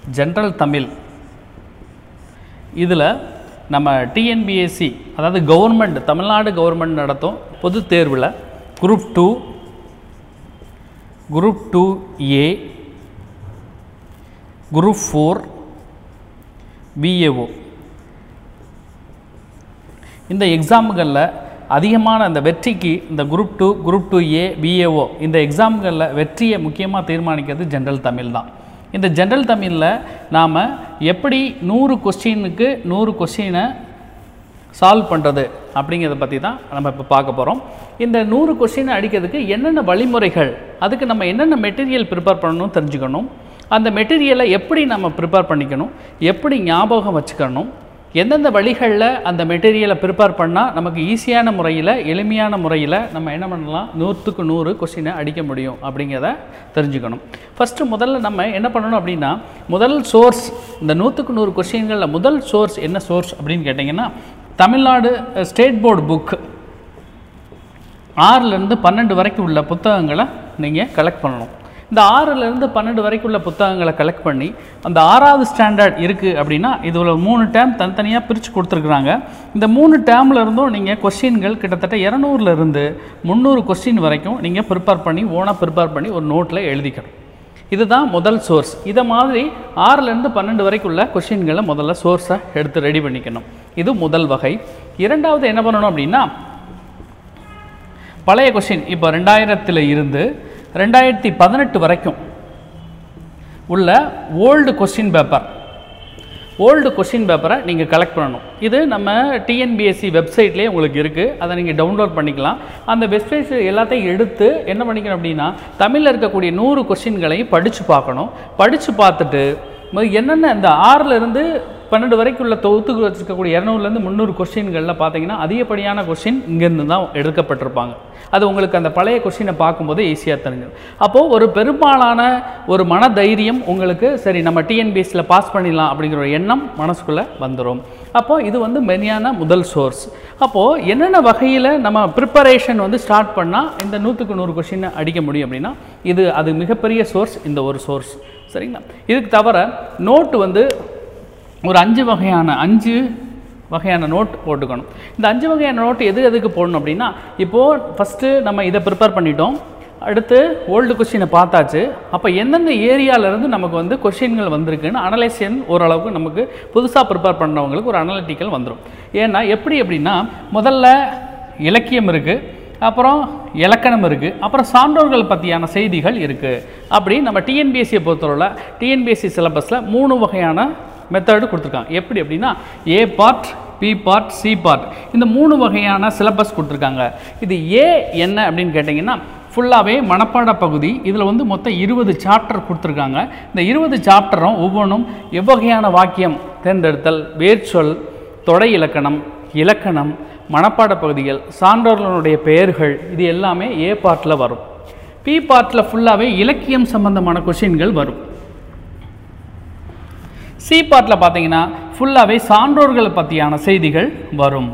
general Tamil இதில் நம்ம TNPSC அதாவது கவர்மெண்ட் தமிழ்நாடு கவர்மெண்ட் நடத்தும் பொது தேர்வில் group two group two A group four VAO இந்த எக்ஸாம்களில் அதிகமான அந்த வெற்றிக்கு இந்த group two group two A VAO இந்த எக்ஸாம்களில் வெற்றியை முக்கியமாக தீர்மானிக்கிறது ஜென்ரல் தமிழ் தான் இந்த ஜென்ரல் தமிழில் நாம் எப்படி நூறு கொஸ்டினுக்கு நூறு கொஸ்டினை சால்வ் பண்ணுறது அப்படிங்கிறத பற்றி தான் நம்ம இப்போ பார்க்க போகிறோம் இந்த நூறு கொஸ்டினை அடிக்கிறதுக்கு என்னென்ன வழிமுறைகள் அதுக்கு நம்ம என்னென்ன மெட்டீரியல் ப்ரிப்பேர் பண்ணணும் தெரிஞ்சுக்கணும் அந்த மெட்டீரியலை எப்படி நம்ம ப்ரிப்பேர் பண்ணிக்கணும் எப்படி ஞாபகம் வச்சுக்கணும் எந்தெந்த வழிகளில் அந்த மெட்டீரியலை ப்ரிப்பேர் பண்ணால் நமக்கு ஈஸியான முறையில் எளிமையான முறையில் நம்ம என்ன பண்ணலாம் நூற்றுக்கு நூறு கொஸ்டினை அடிக்க முடியும் அப்படிங்கிறத தெரிஞ்சுக்கணும் ஃபஸ்ட்டு முதல்ல நம்ம என்ன பண்ணணும் அப்படின்னா முதல் சோர்ஸ் இந்த நூற்றுக்கு நூறு கொஸ்டின்களில் முதல் சோர்ஸ் என்ன சோர்ஸ் அப்படின்னு கேட்டிங்கன்னா தமிழ்நாடு ஸ்டேட் போர்டு புக் ஆறுலேருந்து பன்னெண்டு வரைக்கும் உள்ள புத்தகங்களை நீங்கள் கலெக்ட் பண்ணணும் இந்த ஆறுலேருந்து பன்னெண்டு வரைக்கும் உள்ள புத்தகங்களை கலெக்ட் பண்ணி அந்த ஆறாவது ஸ்டாண்டர்ட் இருக்குது அப்படின்னா இதில் மூணு டேம் தனித்தனியாக பிரித்து கொடுத்துருக்குறாங்க இந்த மூணு டேமில் இருந்தும் நீங்கள் கொஸ்டின்கள் கிட்டத்தட்ட இரநூறுலேருந்து முந்நூறு கொஸ்டின் வரைக்கும் நீங்கள் ப்ரிப்பேர் பண்ணி ஓனாக ப்ரிப்பேர் பண்ணி ஒரு நோட்டில் எழுதிக்கணும் இதுதான் முதல் சோர்ஸ் இதை மாதிரி ஆறுலேருந்து பன்னெண்டு வரைக்கும் உள்ள கொஷின்களை முதல்ல சோர்ஸை எடுத்து ரெடி பண்ணிக்கணும் இது முதல் வகை இரண்டாவது என்ன பண்ணணும் அப்படின்னா பழைய கொஷின் இப்போ ரெண்டாயிரத்தில் இருந்து ரெண்டாயிரத்தி பதினெட்டு வரைக்கும் உள்ள old question paper old question பேப்பரை நீங்கள் கலெக்ட் பண்ணணும் இது நம்ம டிஎன்பிஎஸ்சி வெப்சைட்லேயே உங்களுக்கு இருக்குது அதை நீங்கள் டவுன்லோட் பண்ணிக்கலாம் அந்த வெப்சைட் எல்லாத்தையும் எடுத்து என்ன பண்ணிக்கணும் அப்படின்னா தமிழில் இருக்கக்கூடிய நூறு கொஸ்டின்களையும் படித்து பார்க்கணும் படித்து பார்த்துட்டு முதல்ல என்னென்ன இந்த ஆறில் இருந்து பன்னெண்டு வரைக்கும் உள்ள தொகுத்து வச்சுருக்கக்கூடிய இரநூறுலேருந்து முந்நூறு கொஸ்டின்களில் பார்த்தீங்கன்னா அதிகப்படியான கொஸ்டின் இங்கேருந்து தான் எடுக்கப்பட்டிருப்பாங்க அது உங்களுக்கு அந்த பழைய கொஸ்டினை பார்க்கும்போது ஈஸியாக தெரிஞ்சிடும் அப்போது ஒரு பெரும்பாலான ஒரு மன தைரியம் உங்களுக்கு சரி நம்ம டிஎன்பிஎஸ்சியில் பாஸ் பண்ணிடலாம் அப்படிங்கிற ஒரு எண்ணம் மனசுக்குள்ளே வந்துடும் அப்போது இது வந்து மெனியான முதல் சோர்ஸ் அப்போது என்னென்ன வகையில் நம்ம ப்ரிப்பரேஷன் வந்து ஸ்டார்ட் பண்ணால் இந்த நூற்றுக்கு நூறு கொஷினை அடிக்க முடியும் அப்படின்னா இது அது மிகப்பெரிய சோர்ஸ் இந்த ஒரு சோர்ஸ் சரிங்களா இதுக்கு தவிர நோட்டு வந்து ஒரு அஞ்சு வகையான அஞ்சு வகையான நோட் போட்டுக்கணும் இந்த அஞ்சு வகையான நோட் எது எதுக்கு போடணும் அப்படின்னா இப்போது ஃபஸ்ட்டு நம்ம இதை ப்ரிப்பேர் பண்ணிட்டோம் அடுத்து ஓல்டு கொஸ்டினை பார்த்தாச்சு அப்போ எந்தெந்த ஏரியாவிலேருந்து நமக்கு வந்து கொஷின்கள் வந்திருக்குன்னு அனலைசேஷன் ஓரளவுக்கு நமக்கு புதுசாக ப்ரிப்பேர் பண்ணவங்களுக்கு ஒரு அனலிட்டிக்கல் வந்துடும் ஏன்னா எப்படி அப்படின்னா முதல்ல இலக்கியம் இருக்குது அப்புறம் இலக்கணம் இருக்குது அப்புறம் சான்றோர்கள் பற்றியான செய்திகள் இருக்குது அப்படி நம்ம டிஎன்பிஎஸ்சியை பொறுத்தவரை டிஎன்பிஎஸ்சி சிலபஸில் மூணு வகையான மெத்தடு கொடுத்துருக்காங்க எப்படி அப்படின்னா A part B part C part இந்த மூணு வகையான சிலபஸ் கொடுத்துருக்காங்க இது ஏ என்ன அப்படின்னு கேட்டிங்கன்னா ஃபுல்லாகவே மனப்பாட பகுதி இதில் வந்து மொத்தம் இருபது சாப்டர் கொடுத்துருக்காங்க இந்த இருபது சாப்டரும் ஒவ்வொன்றும் எவ்வகையான வாக்கியம் தேர்ந்தெடுத்தல் வேர்ச்சொல் தொடை இலக்கணம் இலக்கணம் மனப்பாட பகுதிகள் சான்றோர்களுடைய பெயர்கள் இது எல்லாமே ஏ பார்ட்டில் வரும் பி பார்ட்டில் ஃபுல்லாகவே இலக்கியம் சம்பந்தமான கொஷின்கள் வரும் சி பார்ட்டில் பார்த்தீங்கன்னா ஃபுல்லாகவே சான்றோர்கள் பற்றியான செய்திகள் வரும்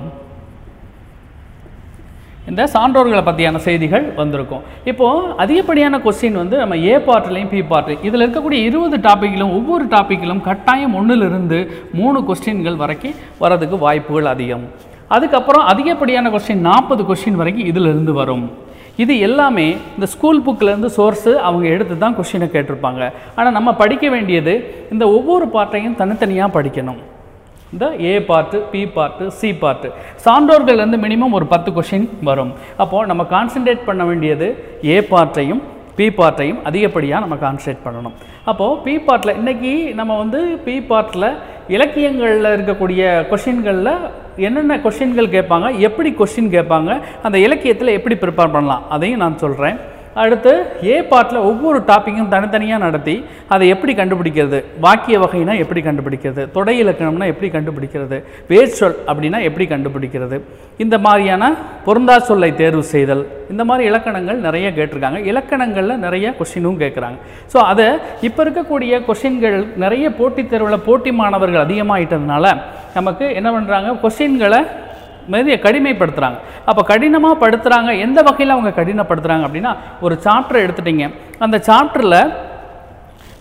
இந்த சான்றோர்களை பற்றியான செய்திகள் வந்திருக்கும் இப்போது அதிகப்படியான கொஸ்டின் வந்து நம்ம ஏ பார்ட்லையும் பி பார்ட் இதில் இருக்கக்கூடிய இருபது டாப்பிக்கிலும் ஒவ்வொரு டாப்பிக்கிலும் கட்டாயம் ஒன்றிலிருந்து மூணு கொஸ்டின்கள் வரைக்கும் வரதுக்கு வாய்ப்புகள் அதிகம் அதுக்கப்புறம் அதிகப்படியான கொஸ்டின் நாற்பது கொஸ்டின் வரைக்கும் இதிலிருந்து வரும் இது எல்லாமே இந்த ஸ்கூல் புக்கிலேருந்து சோர்ஸு அவங்க எடுத்து தான் கொஷினை கேட்டிருப்பாங்க ஆனால் நம்ம படிக்க வேண்டியது இந்த ஒவ்வொரு பார்ட்டையும் தனித்தனியாக படிக்கணும் இந்த A part B part C part சான்றோர்கள்லேருந்து மினிமம் ஒரு பத்து கொஷின் வரும் அப்போது நம்ம கான்சென்ட்ரேட் பண்ண வேண்டியது ஏ பார்ட்டையும் பி பார்ட்டையும் அதிகப்படியாக நம்ம கான்சன்ட்ரேட் பண்ணணும் அப்போது பி பார்ட்டில் இன்றைக்கி நம்ம வந்து பி பார்ட்டில் இலக்கியங்களில் இருக்கக்கூடிய கொஷின்களில் என்னென்ன கொஷின்கள் கேட்பாங்க எப்படி கொஷின் கேட்பாங்க அந்த இலக்கியத்தில் எப்படி ப்ரிப்பேர் பண்ணலாம் அதையும் நான் சொல்கிறேன் அடுத்து ஏ பார்ட்டில் ஒவ்வொரு டாப்பிக்கும் தனித்தனியாக நடத்தி அதை எப்படி கண்டுபிடிக்கிறது வாக்கிய வகைனா எப்படி கண்டுபிடிக்கிறது தொடை இலக்கணம்னா எப்படி கண்டுபிடிக்கிறது வேர்ச்சொல் அப்படின்னா எப்படி கண்டுபிடிக்கிறது இந்த மாதிரியான பொருந்தா சொல்லை தேர்வு செய்தல் இந்த மாதிரி இலக்கணங்கள் நிறைய கேட்டிருக்காங்க இலக்கணங்களில் நிறைய கொஷினும் கேட்குறாங்க ஸோ அதை இப்போ இருக்கக்கூடிய கொஷின்கள் நிறைய போட்டித் தேர்வில் போட்டி மாணவர்கள் அதிகமாகிட்டதுனால நமக்கு என்ன பண்ணுறாங்க கொஷின்களை நிறைய கடிமைப்படுத்துகிறாங்க அப்போ கடினமாக படுத்துகிறாங்க எந்த வகையில் அவங்க கடினப்படுத்துகிறாங்க அப்படின்னா ஒரு சாப்டர் எடுத்துட்டீங்க அந்த சாப்டரில்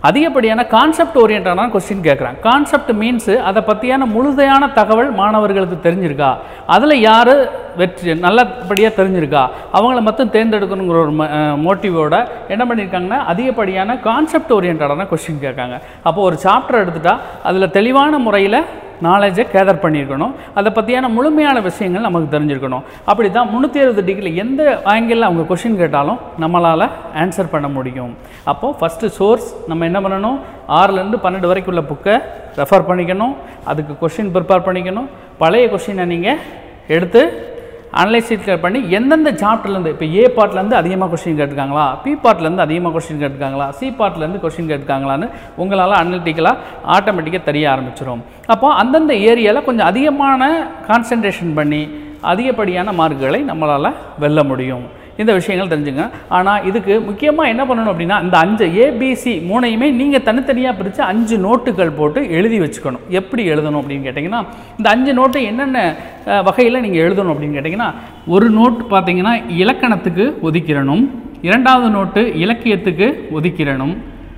அதிகப்படியான கான்செப்ட் ஓரியன்டான கொஸ்டின் கேட்குறாங்க கான்செப்ட் மீன்ஸு அதை பற்றியான முழுதையான தகவல் மாணவர்களுக்கு தெரிஞ்சிருக்கா அதில் யார் வெற்றி நல்லபடியாக தெரிஞ்சிருக்கா அவங்கள மட்டும் தேர்ந்தெடுக்கணுங்கிற ஒரு மோட்டிவோட என்ன பண்ணியிருக்காங்கன்னா அதிகப்படியான கான்செப்ட் ஓரியன்டான கொஸ்டின் கேட்காங்க அப்போ ஒரு சாப்டர் எடுத்துட்டா அதில் தெளிவான முறையில் நாலேஜை கேதர் பண்ணியிருக்கணும் அதை பற்றியான முழுமையான விஷயங்கள் நமக்கு தெரிஞ்சிருக்கணும் அப்படி தான் முந்நூற்றி அறுபது டிகிரியில் எந்த ஆங்கிளில் அவங்க கொஷின் கேட்டாலும் நம்மளால் ஆன்சர் பண்ண முடியும் அப்போது ஃபஸ்ட்டு சோர்ஸ் நம்ம என்ன பண்ணணும் ஆறுலேருந்து பன்னெண்டு வரைக்கும் உள்ள புக்கை ரெஃபர் பண்ணிக்கணும் அதுக்கு கொஷின் ப்ரிப்பேர் பண்ணிக்கணும் பழைய கொஷினை நீங்கள் எடுத்து அனலைசிஸ் பண்ணி எந்தெந்த சாப்டர்லேருந்து இப்போ ஏ பார்ட்லேருந்து அதிகமாக கொஸ்டின் கேட்டிருக்காங்களா பி பார்ட்லேருந்து அதிகமாக கொஸ்டின் கேட்டிருக்காங்களா சி பார்ட்லேருந்து கொஸ்டின் கேட்டிருக்காங்களான்னு உங்களால் அனலிட்டிக்கலாக ஆட்டோமேட்டிக்காக தெரிய ஆரம்பிச்சிடும் அப்போ அந்தந்த ஏரியாவில் கொஞ்சம் அதிகமான கான்சன்ட்ரேஷன் பண்ணி அதிகப்படியான மார்க்குகளை நம்மளால் வெல்ல முடியும் இந்த விஷயங்கள் தெரிஞ்சுங்க ஆனால் இதுக்கு முக்கியமாக என்ன பண்ணணும் அப்படின்னா இந்த அஞ்சு ஏபிசி மூணையுமே நீங்கள் தனித்தனியாக பிரித்து அஞ்சு நோட்டுகள் போட்டு எழுதி வச்சுக்கணும் எப்படி எழுதணும் அப்படின்னு கேட்டிங்கன்னா இந்த அஞ்சு நோட்டு என்னென்ன வகையில் நீங்கள் எழுதணும் அப்படின்னு கேட்டிங்கன்னா ஒரு நோட் பார்த்தீங்கன்னா இலக்கணத்துக்கு ஒதுக்கிடணும் இரண்டாவது நோட்டு இலக்கியத்துக்கு ஒதுக்கிடணும்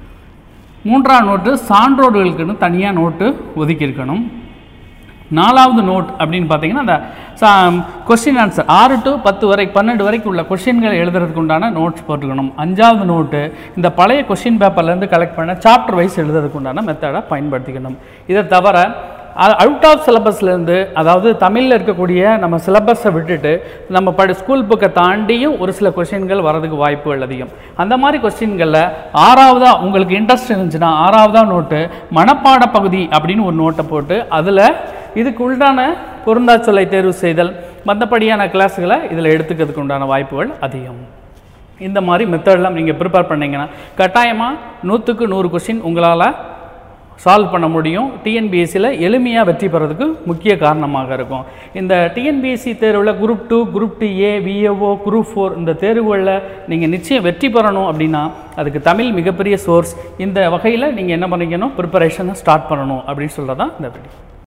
மூன்றாம் நோட்டு சான்றோர்களுக்குன்னு தனியாக நோட்டு ஒதுக்கியிருக்கணும் நாலாவது நோட் அப்படின்னு பார்த்தீங்கன்னா அந்த கொஸ்டின் ஆன்சர் ஆறு டு பத்து வரை பன்னெண்டு வரைக்கும் உள்ள கொஸ்டின்கள் எழுதுறதுக்கு உண்டான நோட்ஸ் போட்டுக்கணும் அஞ்சாவது நோட்டு இந்த பழைய கொஸ்டின் பேப்பர்லேருந்து கலெக்ட் பண்ண சாப்டர் வைஸ் எழுதுறதுக்கு உண்டான மெத்தடை பயன்படுத்திக்கணும் இதை தவிர அவுட் ஆஃப் சிலபஸ்லேருந்து அதாவது தமிழில் இருக்கக்கூடிய நம்ம சிலபஸை விட்டுட்டு நம்ம படி ஸ்கூல் புக்கை தாண்டியும் ஒரு சில கொஸ்டின்கள் வரதுக்கு வாய்ப்புகள் அதிகம் அந்த மாதிரி கொஸ்டின்களில் ஆறாவதாக உங்களுக்கு இன்ட்ரெஸ்ட் இருந்துச்சுன்னா ஆறாவதாக நோட்டு மனப்பாட பகுதி அப்படின்னு ஒரு நோட்டை போட்டு அதில் இதுக்கு உண்டான பொருந்தா சொல்லை தேர்வு செய்தல் மற்றபடியான கிளாஸுகளை இதில் எடுத்துக்கிறதுக்கு உண்டான வாய்ப்புகள் அதிகம் இந்த மாதிரி மெத்தட்லாம் நீங்கள் ப்ரிப்பேர் பண்ணீங்கன்னா கட்டாயமாக நூற்றுக்கு நூறு கொஸ்டின் உங்களால் சால்வ் பண்ண முடியும் டிஎன்பிஎஸ்சியில் எளிமையாக வெற்றி பெறதுக்கு முக்கிய காரணமாக இருக்கும் இந்த டிஎன்பிஎஸ்சி தேர்வில் group two group two A VAO group four இந்த தேர்வுகளில் நீங்கள் நிச்சயம் வெற்றி பெறணும் அப்படின்னா அதுக்கு தமிழ் மிகப்பெரிய சோர்ஸ் இந்த வகையில் நீங்கள் என்ன பண்ணிக்கணும் ப்ரிப்பரேஷனை ஸ்டார்ட் பண்ணணும் அப்படின்னு சொல்கிறது தான் இந்த வீடியோ